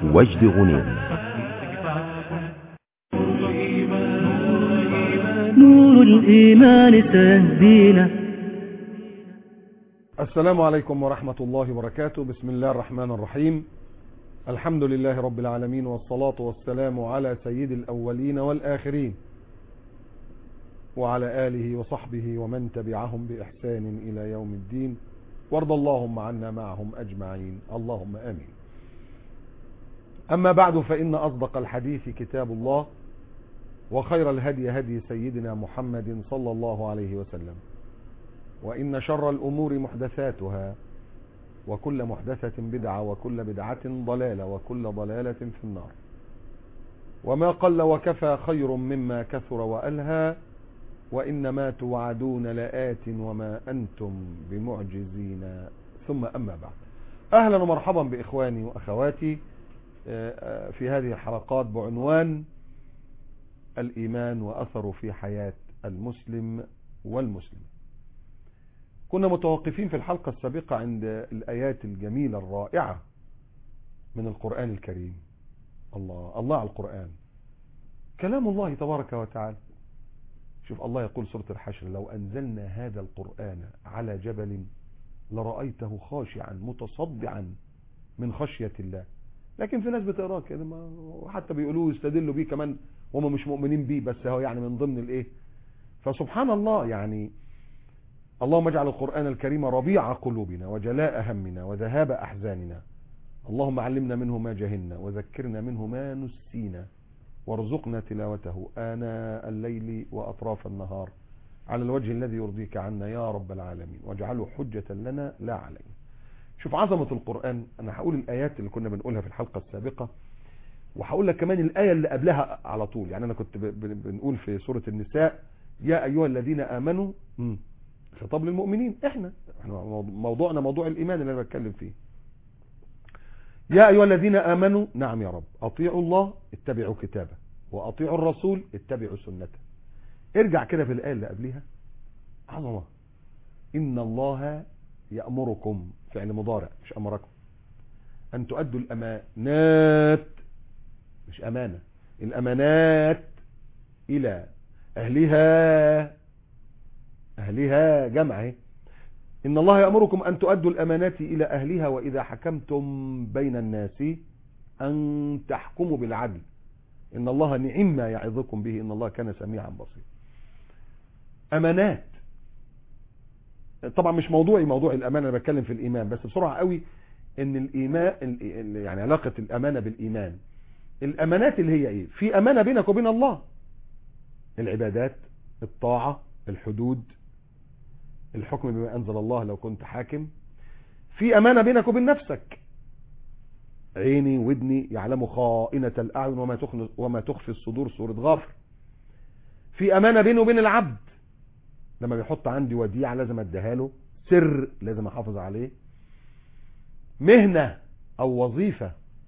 وجد غنيم نور الإيمان سيهدينا السلام عليكم ورحمة الله وبركاته بسم الله الرحمن الرحيم الحمد لله رب العالمين والصلاة والسلام على سيد الأولين والآخرين وعلى آله وصحبه ومن تبعهم بإحسان إلى يوم الدين وارض اللهم عنا معهم أجمعين اللهم آمين أما بعد فإن أصدق الحديث كتاب الله وخير الهدي هدي سيدنا محمد صلى الله عليه وسلم وإن شر الأمور محدثاتها وكل محدثة بدعة وكل بدعة ضلالة وكل ضلالة في النار وما قل وكفى خير مما كثر وألهى وإنما توعدون لآت وما أنتم بمعجزين ثم أما بعد أهلا ومرحبا بإخواني وأخواتي في هذه الحلقات بعنوان الإيمان وأثره في حياة المسلم والمسلم كنا متوقفين في الحلقة السابقة عند الآيات الجميلة الرائعة من القرآن الكريم الله الله على القرآن كلام الله تبارك وتعالى شوف الله يقول سورة الحشر لو أنزلنا هذا القرآن على جبل لرأيته خاشعا متصدعا من خشية الله لكن في ناس بتقراه كده وحتى بيقولوه يستدلوا بيه كمان وهم مش مؤمنين بيه بس هو يعني من ضمن الايه فسبحان الله يعني اللهم اجعل القرآن الكريم ربيع قلوبنا وجلاء همنا وذهاب أحزاننا اللهم علمنا منه ما جهلنا وذكرنا منه ما نسينا وارزقنا تلاوته آناء الليل وأطراف النهار على الوجه الذي يرضيك عنا يا رب العالمين واجعله حجة لنا لا علينا شوف عظمة القرآن أنا هقول الآيات اللي كنا بنقولها في الحلقة السابقة وهقول لك كمان الآية اللي قبلها على طول يعني أنا كنت بنقول في سورة النساء يا أيها الذين آمنوا خطاب للمؤمنين احنا موضوعنا موضوع الإيمان اللي أنا بتكلم فيه يا أيها الذين آمنوا نعم يا رب أطيعوا الله اتبعوا كتابه وأطيعوا الرسول اتبعوا سنته ارجع كده في الآية اللي قبلها عظمة إن الله يأمركم فعل مضارع مش أمركم أن تؤدوا الأمانات مش أمانة الأمانات إلى أهلها أهلها جمعه إن الله يأمركم أن تؤدوا الأمانات إلى أهلها وإذا حكمتم بين الناس أن تحكموا بالعدل إن الله نعم ما يعظكم به إن الله كان سميعا بصيرا أمانات طبعا مش موضوعي موضوع الأمانة أنا بتكلم في الإيمان بس بسرعة قوي إن الإيمان يعني علاقة الأمانة بالإيمان الأمانات اللي هي إيه في أمانة بينك وبين الله العبادات الطاعة الحدود الحكم بما أنزل الله لو كنت حاكم في أمانة بينك وبين نفسك عيني ودني يعلم خائنة الأعين وما تخفي, وما تخفي الصدور سورة غافر في أمانة بينه وبين العبد لما بيحط عندي وديعة لازم اديها له سر لازم احافظ عليه مهنة او وظيفة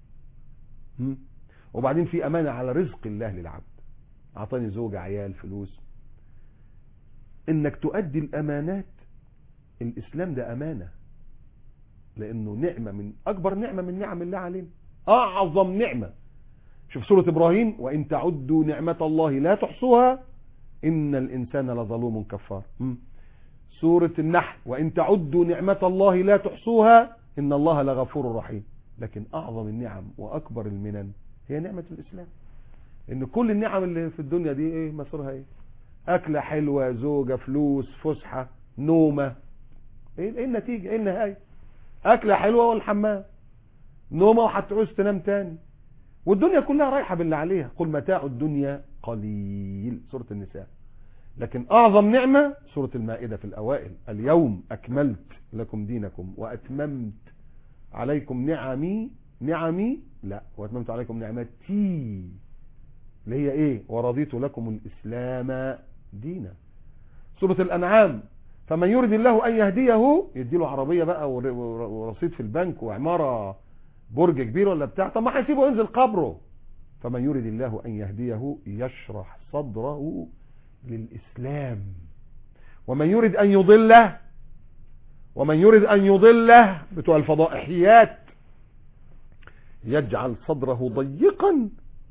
وبعدين في امانة على رزق الله للعبد اعطاني زوجة عيال فلوس انك تؤدي الامانات الاسلام ده امانة لانه نعمة من اكبر نعمة من نعم الله علينا اعظم نعمة شوف سورة ابراهيم وان تعدوا نعمة الله لا تحصوها إن الإنسان لظلوم كفار سورة النحل وإن تعدوا نعمة الله لا تحصوها إن الله لغفور رحيم لكن أعظم النعم وأكبر المنن هي نعمة الإسلام إن كل النعم اللي في الدنيا دي إيه مصيرها إيه أكلة حلوة زوجة فلوس فسحة نومة إيه النتيجة إيه النهاية أكلة حلوة والحمام نومة وهتعوز تنام تاني والدنيا كلها رايحة باللي عليها قل متاع الدنيا قليل سورة النساء لكن أعظم نعمة سورة المائدة في الأوائل اليوم أكملت لكم دينكم وأتممت عليكم نعمي نعمي لا وأتممت عليكم نعمتي اللي هي إيه ورضيت لكم الإسلام دينا سورة الأنعام فمن يرد الله أن يهديه يديله عربية بقى ورصيد في البنك وعمارة برج كبير ولا بتاع طب ما هيسيبه ينزل قبره فمن يرد الله أن يهديه يشرح صدره للإسلام ومن يرد أن يضله ومن يرد أن يضله بتوع الفضائحيات يجعل صدره ضيقا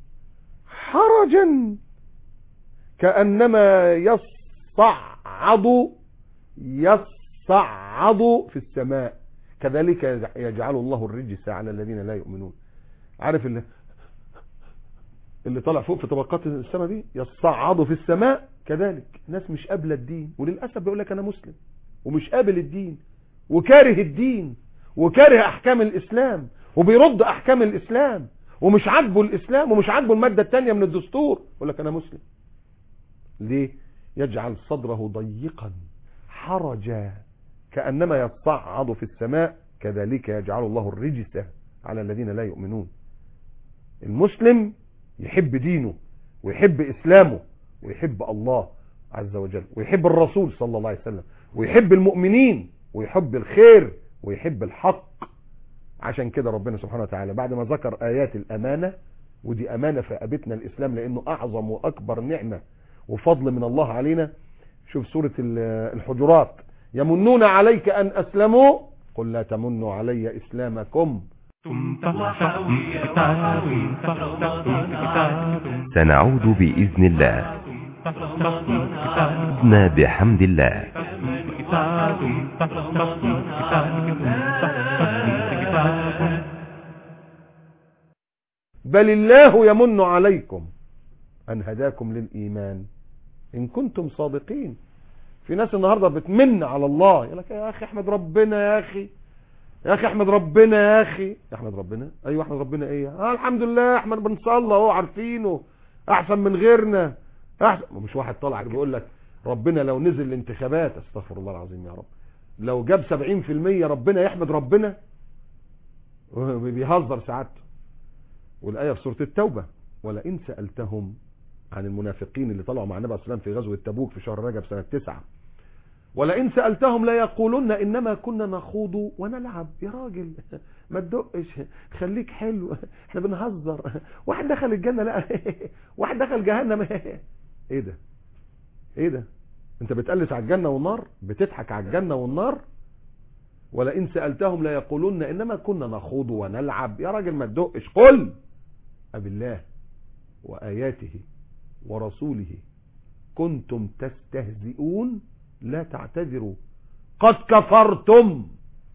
حرجا كأنما يصعد يصعد في السماء كذلك يجعل الله الرجس على الذين لا يؤمنون عارف اللي اللي طالع فوق في طبقات السماء دي يصعد في السماء كذلك ناس مش قابله الدين وللاسف بيقول لك انا مسلم ومش قابل الدين وكاره الدين وكاره احكام الاسلام وبيرد احكام الاسلام ومش عاجبه الاسلام ومش عاجبه الماده الثانيه من الدستور يقول لك انا مسلم ليه يجعل صدره ضيقا حرجا كانما يصعد في السماء كذلك يجعل الله الرجس على الذين لا يؤمنون المسلم يحب دينه ويحب اسلامه ويحب الله عز وجل ويحب الرسول صلى الله عليه وسلم ويحب المؤمنين ويحب الخير ويحب الحق عشان كده ربنا سبحانه وتعالى بعد ما ذكر آيات الأمانة ودي أمانة في أبتنا الإسلام لأنه أعظم وأكبر نعمة وفضل من الله علينا شوف سورة الحجرات يمنون عليك أن أسلموا قل لا تمنوا علي إسلامكم سنعود بإذن الله عدنا بحمد الله بل الله يمن عليكم أن هداكم للإيمان إن كنتم صادقين في ناس النهاردة بتمن على الله يقول لك يا أخي احمد ربنا يا أخي يا أخي احمد ربنا يا أخي احمد ربنا أيوة احمد ربنا إيه آه الحمد لله احمد بنصلى اهو عارفينه أحسن من غيرنا أحسن مش واحد طالع بيقول لك ربنا لو نزل الانتخابات استغفر الله العظيم يا رب لو جاب 70% ربنا يحمد ربنا بيهزر سعادته والآية في سورة التوبة ولئن سألتهم عن المنافقين اللي طلعوا مع النبي عليه الصلاة والسلام في غزوة تبوك في شهر رجب سنة تسعة ولئن سألتهم لا يقولون إنما كنا نخوض ونلعب يا راجل ما تدقش خليك حلو احنا بنهزر واحد دخل الجنة لا واحد دخل جهنم ايه ده ايه ده انت بتقلس على الجنة والنار بتضحك على الجنة والنار ولئن سألتهم لا يقولون إنما كنا نخوض ونلعب يا راجل ما تدقش قل أب الله وآياته ورسوله كنتم تستهزئون لا تعتذروا قد كفرتم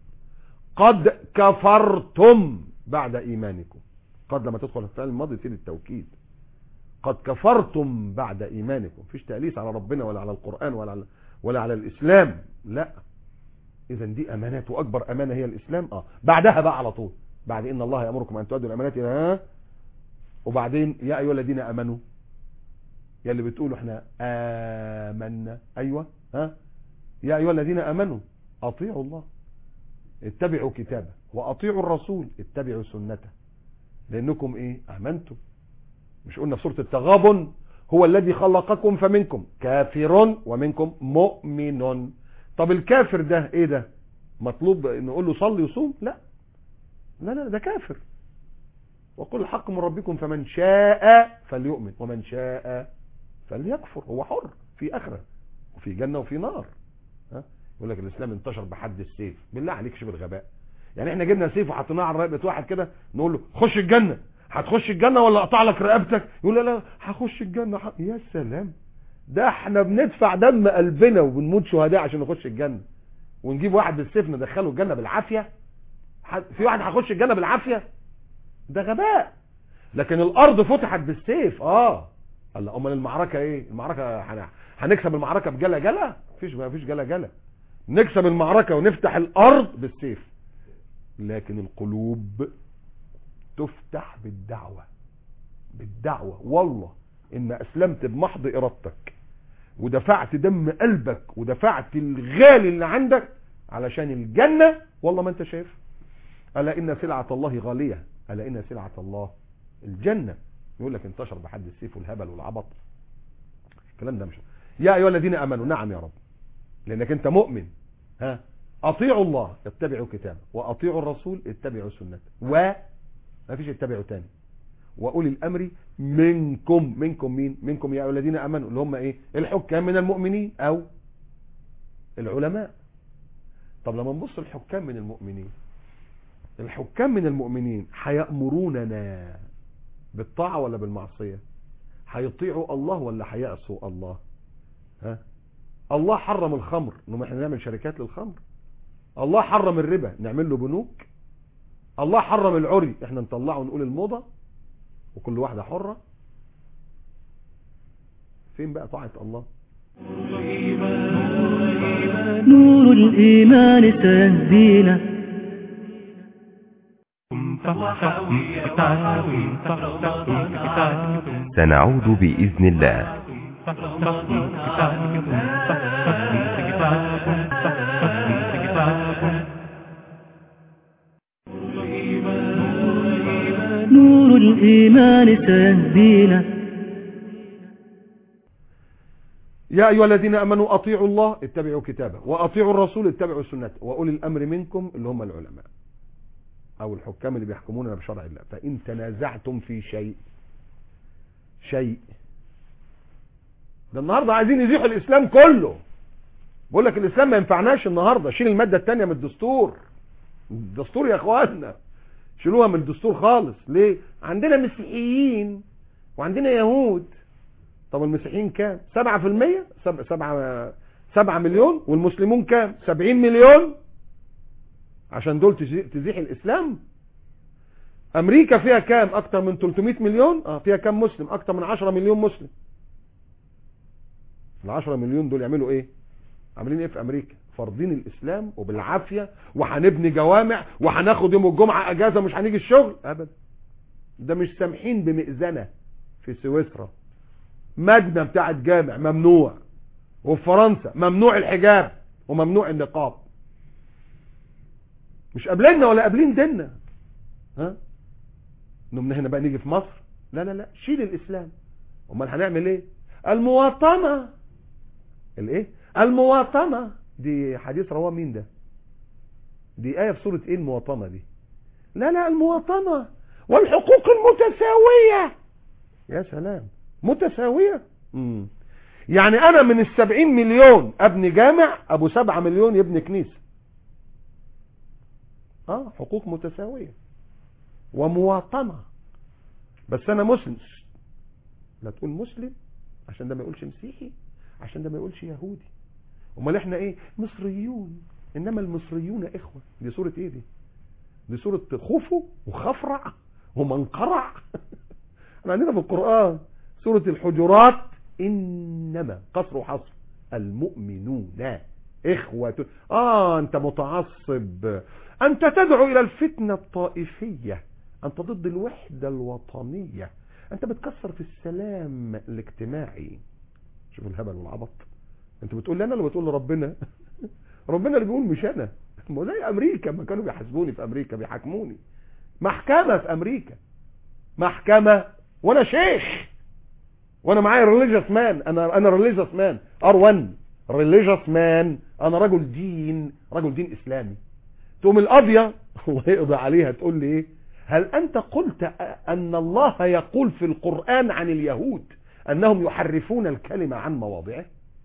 قد كفرتم بعد إيمانكم قد لما تدخل الفعل الماضي تفيد التوكيد قد كفرتم بعد إيمانكم فيش تأليس على ربنا ولا على القرآن ولا على, ولا على الإسلام لا اذا دي امانات واكبر امانه هي الاسلام اه بعدها بقى على طول بعد ان الله يامركم ان تؤدوا الامانات الى ها وبعدين يا ايها الذين امنوا يا اللي بتقولوا احنا امنا ايوه ها يا ايها الذين امنوا اطيعوا الله اتبعوا كتابه واطيعوا الرسول اتبعوا سنته لانكم ايه امنتم مش قلنا في سوره التغابن هو الذي خلقكم فمنكم كافر ومنكم مؤمن طب الكافر ده ايه ده مطلوب نقول له صلي وصوم لا لا لا ده كافر وقل الحق من ربكم فمن شاء فليؤمن ومن شاء فليكفر هو حر في اخره وفي جنه وفي نار ها يقول لك الاسلام انتشر بحد السيف بالله عليك شوف الغباء يعني احنا جبنا سيف وحطيناه على رقبه واحد كده نقول له خش الجنه هتخش الجنه ولا اقطع لك رقبتك يقول لا لا هخش الجنه ح... يا سلام ده احنا بندفع دم قلبنا وبنموت شهداء عشان نخش الجنة ونجيب واحد بالسيف ندخله الجنة بالعافية في واحد هيخش الجنة بالعافية ده غباء لكن الارض فتحت بالسيف اه الله امال المعركة ايه المعركة هنكسب المعركة بجلا جلا مفيش ما فيش جلا جلا نكسب المعركة ونفتح الارض بالسيف لكن القلوب تفتح بالدعوة بالدعوة والله ان اسلمت بمحض ارادتك ودفعت دم قلبك ودفعت الغالي اللي عندك علشان الجنة والله ما انت شايف ألا إن سلعة الله غالية ألا إن سلعة الله الجنة يقول لك انتشر بحد السيف والهبل والعبط الكلام ده مش يا أيها الذين أمنوا نعم يا رب لأنك أنت مؤمن ها أطيعوا الله اتبعوا كتابه وأطيعوا الرسول اتبعوا سنته و ما فيش اتبعوا تاني واولي الامر منكم منكم مين منكم يا الذين امنوا اللي هم ايه الحكام من المؤمنين او العلماء طب لما نبص الحكام من المؤمنين الحكام من المؤمنين هيأمروننا بالطاعة ولا بالمعصية هيطيعوا الله ولا هيعصوا الله ها الله حرم الخمر انهم احنا نعمل شركات للخمر الله حرم الربا نعمل له بنوك الله حرم العري احنا نطلعه ونقول الموضة وكل واحدة حرة فين بقى طاعة الله نور الإيمان سيهدينا سنعود بإذن الله نور الإيمان سيهدينا يا أيها الذين أمنوا أطيعوا الله اتبعوا كتابه وأطيعوا الرسول اتبعوا سنته وأولي الأمر منكم اللي هم العلماء أو الحكام اللي بيحكموننا بشرع الله فإن تنازعتم في شيء شيء ده النهاردة عايزين يزيحوا الإسلام كله بقول لك الإسلام ما ينفعناش النهاردة شيل المادة التانية من الدستور الدستور يا اخواننا شيلوها من الدستور خالص ليه عندنا مسيحيين وعندنا يهود طب المسيحيين كام سبعة في المية سبعة, سبعة, سبعة مليون والمسلمون كام سبعين مليون عشان دول تزي- تزيح الاسلام امريكا فيها كام اكتر من 300 مليون اه فيها كام مسلم اكتر من 10 مليون مسلم ال 10 مليون دول يعملوا ايه عاملين ايه في امريكا فرضين الاسلام وبالعافيه وهنبني جوامع وهناخد يوم الجمعه اجازه مش هنيجي الشغل ابدا ده مش سامحين بمئذنه في سويسرا مجنة بتاعت جامع ممنوع وفي فرنسا ممنوع الحجاب وممنوع النقاب مش قابليننا ولا قابلين ديننا ها نمنا هنا بقى نيجي في مصر لا لا لا شيل الاسلام امال هنعمل ايه المواطنه الايه المواطنه دي حديث رواه مين ده دي ايه في سوره ايه المواطنه دي لا لا المواطنه والحقوق المتساويه يا سلام متساوية مم. يعني انا من السبعين مليون ابني جامع ابو سبعة مليون يبني كنيسة اه حقوق متساوية ومواطنة بس انا مسلم لا تقول مسلم عشان ده ما يقولش مسيحي عشان ده ما يقولش يهودي امال احنا ايه مصريون انما المصريون اخوة دي سورة ايه دي دي سورة خفو وخفرع ومنقرع احنا عندنا في القرآن سورة الحجرات إنما قصر وحصر المؤمنون إخوة آه أنت متعصب أنت تدعو إلى الفتنة الطائفية أنت ضد الوحدة الوطنية أنت بتكسر في السلام الاجتماعي شوف الهبل والعبط أنت بتقول لي أنا اللي بتقول لربنا ربنا اللي بيقول مش أنا ما زي أمريكا ما كانوا بيحاسبوني في أمريكا بيحاكموني محكمة في أمريكا محكمة وانا شيخ وانا معايا ريليجيوس مان انا انا ريليجيوس مان ار 1 ريليجيوس مان انا رجل دين رجل دين اسلامي تقوم القاضيه الله يقضي عليها تقول لي ايه هل انت قلت ان الله يقول في القران عن اليهود انهم يحرفون الكلمه عن مواضعه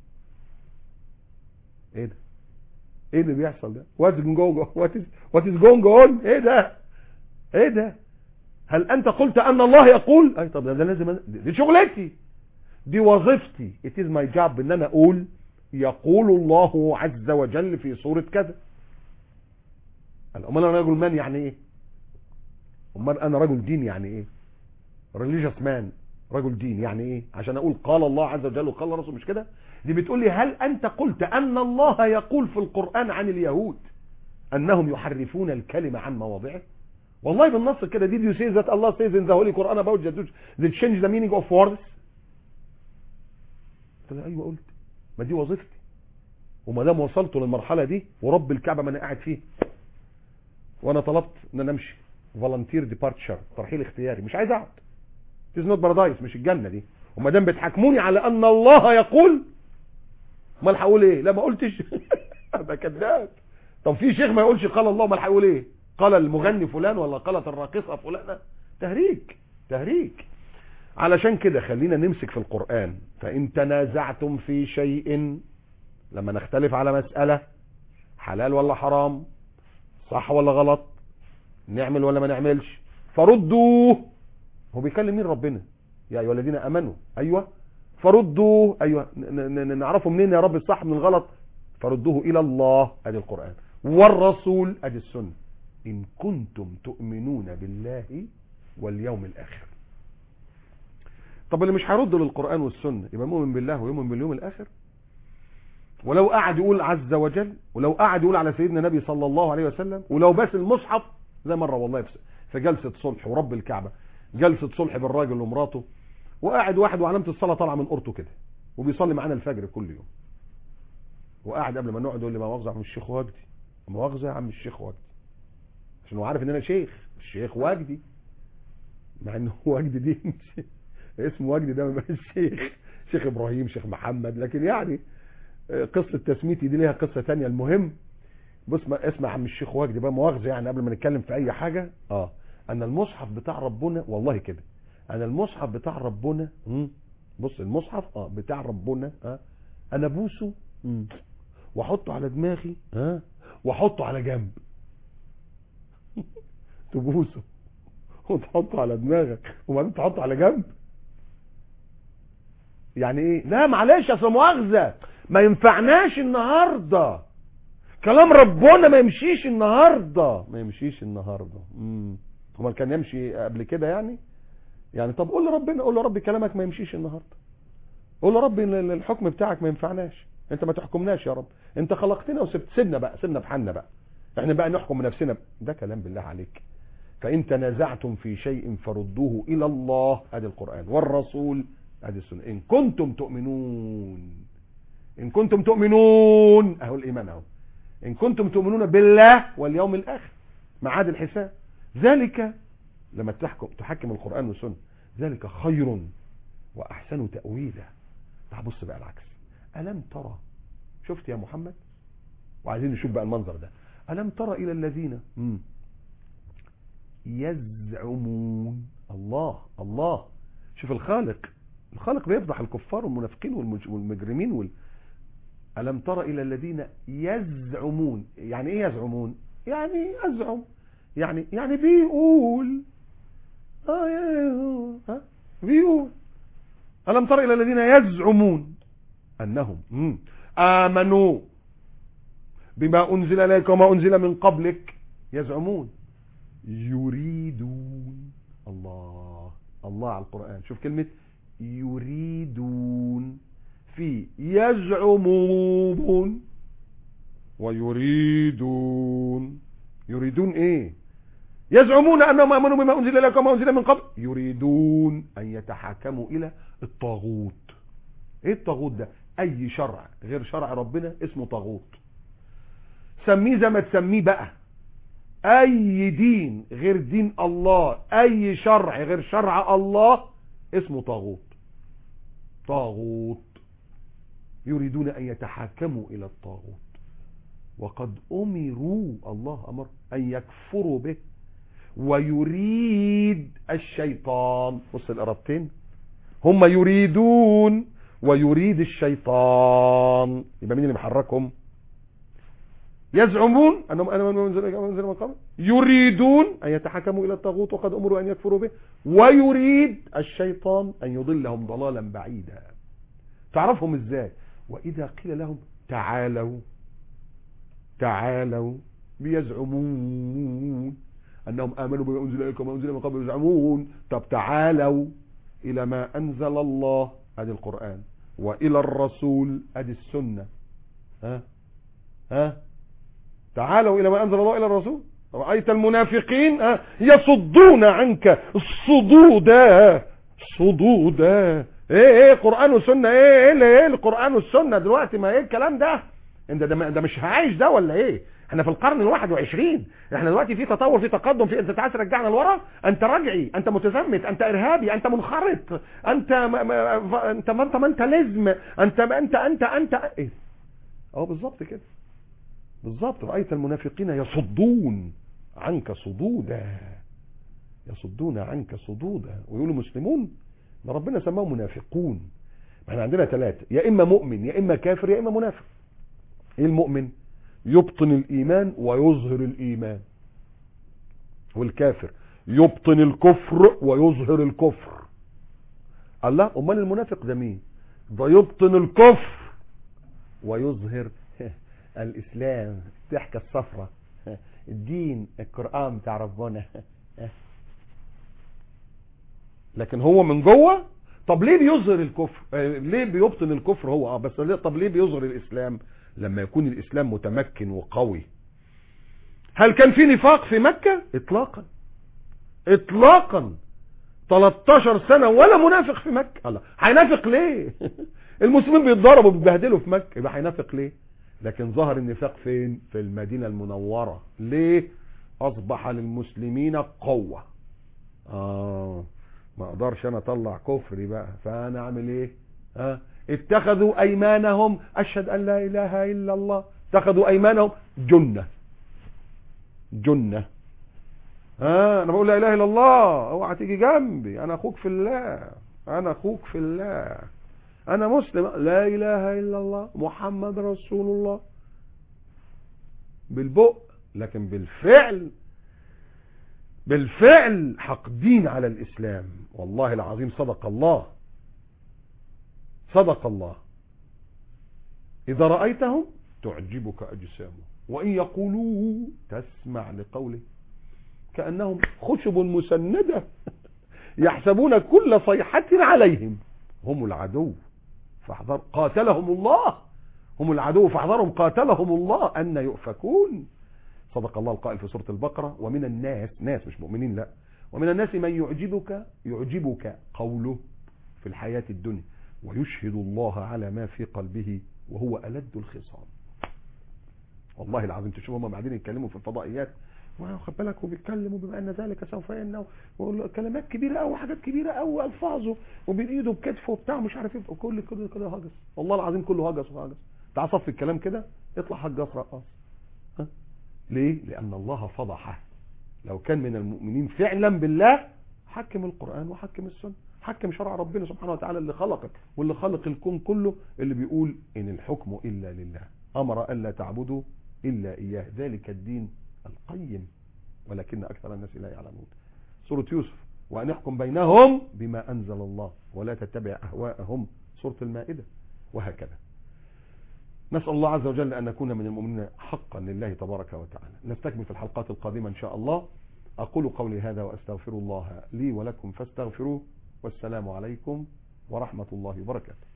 ايه ده ايه اللي بيحصل ده وات وات وات از جوينج اون ايه ده ايه ده هل انت قلت ان الله يقول اي طب ده لازم أنا... دي شغلتي دي وظيفتي it is my job ان انا اقول يقول الله عز وجل في سورة كذا امال انا رجل مان يعني ايه امال انا رجل دين يعني ايه religious man رجل دين يعني ايه عشان اقول قال الله عز وجل وقال الرسول مش كده دي بتقول لي هل انت قلت ان الله يقول في القرآن عن اليهود انهم يحرفون الكلمة عن مواضعه والله بالنص كده did you say that Allah says in the Holy Quran about the they change the meaning of words قلت له ايوه قلت ما دي وظيفتي وما دام وصلت للمرحله دي ورب الكعبه ما انا قاعد فيه وانا طلبت ان انا امشي فولنتير ديبارتشر ترحيل اختياري مش عايز اقعد It is not paradise مش الجنه دي وما دام بتحاكموني على ان الله يقول امال هقول ايه لا ما قلتش ابقى كذاب طب في شيخ ما يقولش قال الله امال هيقول ايه قال المغني فلان ولا قالت الراقصه فلانه تهريج تهريج علشان كده خلينا نمسك في القرآن فإن تنازعتم في شيء لما نختلف على مسألة حلال ولا حرام صح ولا غلط نعمل ولا ما نعملش فردوه هو بيكلم مين ربنا يا ايها الذين امنوا ايوه فردوه ايوه ن- ن- نعرفه منين يا رب الصح من الغلط فردوه الى الله ادي القران والرسول ادي السنه ان كنتم تؤمنون بالله واليوم الاخر طب اللي مش هيرد للقران والسنه يبقى مؤمن بالله ويؤمن باليوم الاخر ولو قعد يقول عز وجل ولو قعد يقول على سيدنا النبي صلى الله عليه وسلم ولو بس المصحف زي مره والله في- في جلسه صلح ورب الكعبه جلسه صلح بالراجل ومراته وقاعد واحد وعلامه الصلاه طالعه من قرطه كده وبيصلي معانا الفجر كل يوم وقاعد قبل ما نقعد يقول لي ما مؤاخذه يا عم الشيخ وجدي ما مؤاخذه يا عم الشيخ وجدي عشان هو عارف ان انا شيخ الشيخ وجدي مع ان هو وجدي دي اسمه وجدي ده ما يبقاش شيخ شيخ ابراهيم شيخ محمد لكن يعني آه، قصه تسميتي دي ليها قصه تانية المهم بص ما اسمع يا عم الشيخ وجدي بقى مؤاخذه يعني قبل ما نتكلم في اي حاجه اه ان المصحف بتاع ربنا والله كده انا المصحف بتاع ربنا مم. بص المصحف اه بتاع ربنا اه انا بوسه مم. واحطه على دماغي ها واحطه على جنب تبوسه وتحطه على دماغك وبعدين تحطه على جنب يعني ايه لا معلش اصل مؤاخذه ما ينفعناش النهارده كلام ربنا ما يمشيش النهارده ما يمشيش النهارده امم امال كان يمشي قبل كده يعني يعني طب قول لربنا قول له ربي كلامك ما يمشيش النهارده قول له ربي إن الحكم بتاعك ما ينفعناش انت ما تحكمناش يا رب انت خلقتنا وسبت سيبنا بقى سيبنا بحالنا بقى احنا بقى نحكم بنفسنا ده كلام بالله عليك فان تنازعتم في شيء فردوه الى الله ادي القران والرسول ادي السنه ان كنتم تؤمنون ان كنتم تؤمنون اهو الايمان اهو ان كنتم تؤمنون بالله واليوم الاخر معاد الحساب ذلك لما تحكم تحكم القران والسنه ذلك خير واحسن تاويلا تعال بص بقى العكس الم ترى شفت يا محمد وعايزين نشوف بقى المنظر ده الم ترى الى الذين مم. يزعمون الله الله شوف الخالق الخالق بيفضح الكفار والمنافقين والمج- والمجرمين وال... ألم تر إلى الذين يزعمون يعني إيه يزعمون يعني يزعم يعني يعني بيقول آه يا- ها بيقول ألم تر إلى الذين يزعمون أنهم مم. آمنوا بما أنزل إليك وما أنزل من قبلك يزعمون يريدون الله الله على القرآن شوف كلمة يريدون في يزعمون ويريدون يريدون ايه يزعمون انهم امنوا بما انزل اليك وما انزل من قبل يريدون ان يتحاكموا الى الطاغوت ايه الطاغوت ده اي شرع غير شرع ربنا اسمه طاغوت سميه زي ما تسميه بقى اي دين غير دين الله اي شرع غير شرع الله اسمه طاغوت طاغوت يريدون ان يتحاكموا الى الطاغوت وقد امروا الله امر ان يكفروا به ويريد الشيطان بص الارابتين هم يريدون ويريد الشيطان يبقى مين اللي محركهم يزعمون انهم انا من منزل من قبل يريدون ان يتحكموا الى الطاغوت وقد امروا ان يكفروا به ويريد الشيطان ان يضلهم ضلالا بعيدا تعرفهم ازاي واذا قيل لهم تعالوا تعالوا بيزعمون انهم امنوا بما انزل اليكم وما انزل من قبل يزعمون طب تعالوا الى ما انزل الله ادي القران والى الرسول ادي السنه ها ها تعالوا الى ما انزل الله الى الرسول رايت المنافقين ها يصدون عنك صدودا صدودا ايه ايه قران وسنه ايه ايه ايه القران والسنه دلوقتي ما ايه الكلام ده انت ده, ده مش عايش ده ولا ايه احنا في القرن الواحد وعشرين احنا دلوقتي في تطور في تقدم في انت عايز ترجعنا لورا انت رجعي انت متزمت انت ارهابي انت منخرط انت ما ما انت ما انت ما انت لزم انت ما انت انت انت ايه اهو بالظبط كده بالظبط رايت المنافقين يصدون عنك صدودا يصدون عنك صدودا ويقولوا مسلمون ده ربنا سماهم منافقون احنا عندنا ثلاثه يا اما مؤمن يا اما كافر يا اما منافق ايه المؤمن يبطن الايمان ويظهر الايمان والكافر يبطن الكفر ويظهر الكفر الله امال المنافق ده مين ده يبطن الكفر ويظهر الاسلام الضحكه الصفراء الدين القران بتاع ربنا لكن هو من جوه طب ليه بيظهر الكفر آه، ليه بيبطن الكفر هو اه بس ليه طب ليه بيظهر الاسلام لما يكون الاسلام متمكن وقوي هل كان في نفاق في مكة اطلاقا اطلاقا 13 سنة ولا منافق في مكة الله هينافق ليه المسلمين بيتضربوا بيتبهدلوا في مكة يبقى هينافق ليه لكن ظهر النفاق فين في المدينة المنورة ليه اصبح للمسلمين قوة اه ما اقدرش انا اطلع كفري بقى فانا اعمل ايه ها اتخذوا ايمانهم اشهد ان لا اله الا الله اتخذوا ايمانهم جنة جنة ها انا بقول لا اله الا الله اوعى تيجي جنبي انا اخوك في الله انا اخوك في الله انا مسلم لا اله الا الله محمد رسول الله بالبق لكن بالفعل بالفعل حقدين على الإسلام والله العظيم صدق الله صدق الله إذا رأيتهم تعجبك أجسامهم وإن يقولوا تسمع لقوله كأنهم خشب مسندة يحسبون كل صيحة عليهم هم العدو فاحذر قاتلهم الله هم العدو فاحذرهم قاتلهم الله أن يؤفكون صدق الله القائل في سورة البقرة ومن الناس ناس مش مؤمنين لا ومن الناس من يعجبك يعجبك قوله في الحياة الدنيا ويشهد الله على ما في قلبه وهو ألد الخصام والله العظيم تشوفوا هم بعدين يتكلموا في الفضائيات واخد بالك وبيتكلموا بما ان ذلك سوف ينه كلمات كبيره قوي حاجات كبيره قوي الفاظه وبين ايده بكتفه وبتاع مش عارف ايه كل كده كده هجس والله العظيم كله هجس وهجس تعال صف الكلام كده اطلع هجس رقاص ها ليه لان الله فضحه لو كان من المؤمنين فعلا بالله حكم القران وحكم السنه حكم شرع ربنا سبحانه وتعالى اللي خلقك واللي خلق الكون كله اللي بيقول ان الحكم الا لله امر الا تعبدوا الا اياه ذلك الدين القيم ولكن أكثر الناس لا يعلمون سورة يوسف وأن يحكم بينهم بما أنزل الله ولا تتبع أهواءهم سورة المائدة وهكذا نسأل الله عز وجل أن نكون من المؤمنين حقا لله تبارك وتعالى نستكمل في الحلقات القادمة إن شاء الله أقول قولي هذا وأستغفر الله لي ولكم فاستغفروه والسلام عليكم ورحمة الله وبركاته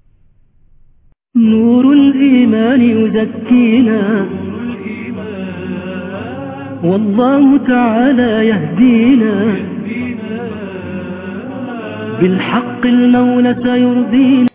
نور الإيمان يزكينا والله تعالى يهدينا بالحق المولى سيرضينا